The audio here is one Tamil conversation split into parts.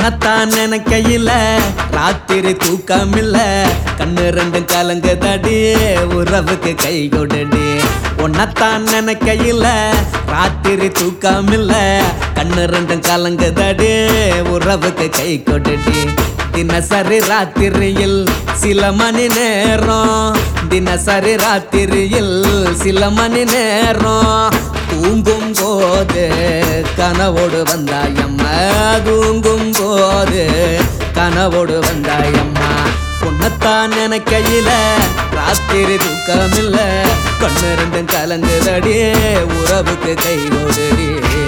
உன்னத்தான் நினைக்கையில ராத்திரி தூக்கமில்ல கண்ணு ரெண்டும் கலங்குதடி உறவுக்கு கை கொடுடி உன்னத்தான் நினைக்கையில ராத்திரி தூக்கமில்ல கண்ணு ரெண்டும் கலங்குதடி உறவுக்கு கை கொடுடி தினசரி ராத்திரியில் சில மணி நேரம் தினசரி ராத்திரியில் சில மணி நேரம் தூங்கும் போது கனவோடு வந்தாயம்மா தூங்கும் போது கனவோடு வந்தாயம்மா உன்னத்தான் நினைக்கையில ராத்திரி தூக்கமில்ல கண்ணு ரெண்டும் கலங்குதடி உறவுக்கு கை ஓடுடி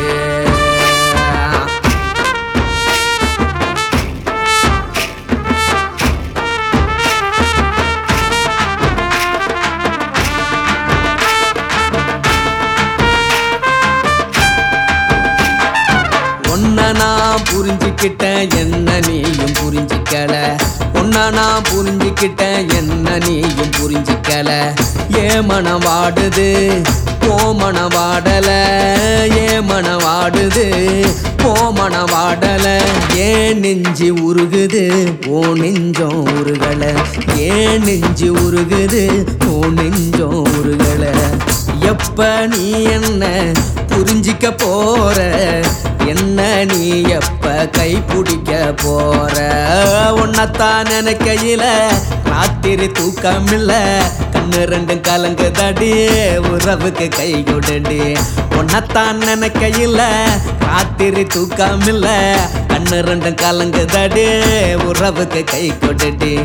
உன்னை நான் புரிஞ்சுக்கிட்டேன் என்ன நீயும் புரிஞ்சிக்கல உன்னை நான் புரிஞ்சுக்கிட்டேன் என்ன நீயும் புரிஞ்சிக்கல ஏ மனம் வாடுது ஓ மனம் வாடல ஏ மனம் வாடுது ஓ மனம் வாடல ஏன் நெஞ்சு உருகுது ஓ நெஞ்சம் உருகல ஏன் நெஞ்சு உருகுது ஓ நெஞ்சம் உருகல எப்ப நீ என்ன புரிஞ்சிக்க போற என்ன நீ எப்ப கை பிடிக்க போற உன்னத்தான் நினைக்கையில ராத்திரி தூக்கமில்ல கண்ணு ரெண்டும் கலங்குதடி உறவுக்கு கை கொடுடி உன்னத்தான் நினைக்கையில ராத்திரி தூக்கமில்ல கண்ணு ரெண்டும் கலங்குதடி உறவுக்கு கை கொடுடி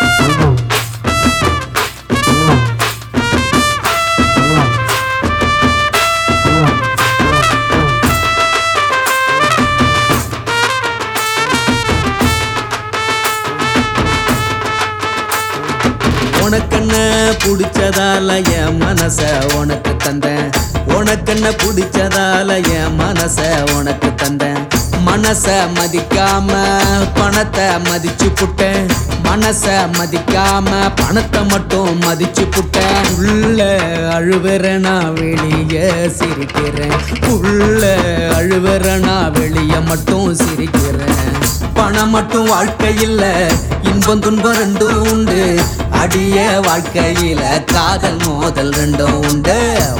உனக்கென்ன பிடிச்சதால என் மனச உனக்கு தந்தேன் உனக்கென்ன பிடிச்சதால என் மனச உனக்கு தந்தேன் மனச மதிக்காம பணத்தை மதிச்சு புட்டேன் மனச மதிக்காம பணத்தை மட்டும் மதிச்சு புட்டேன் உள்ள அழுவுற நான் வெளிய சிரிக்கிறேன் உள்ள அழுவுற நான் வெளிய மட்டும் சிரிக்கிறேன் பணம் மட்டும் வாழ்க்கை இல்ல இன்பம் துன்பம் ரெண்டும் உண்டு அடிய வாழ்க்கையில காதல் மோதல் ரெண்டும் உண்டு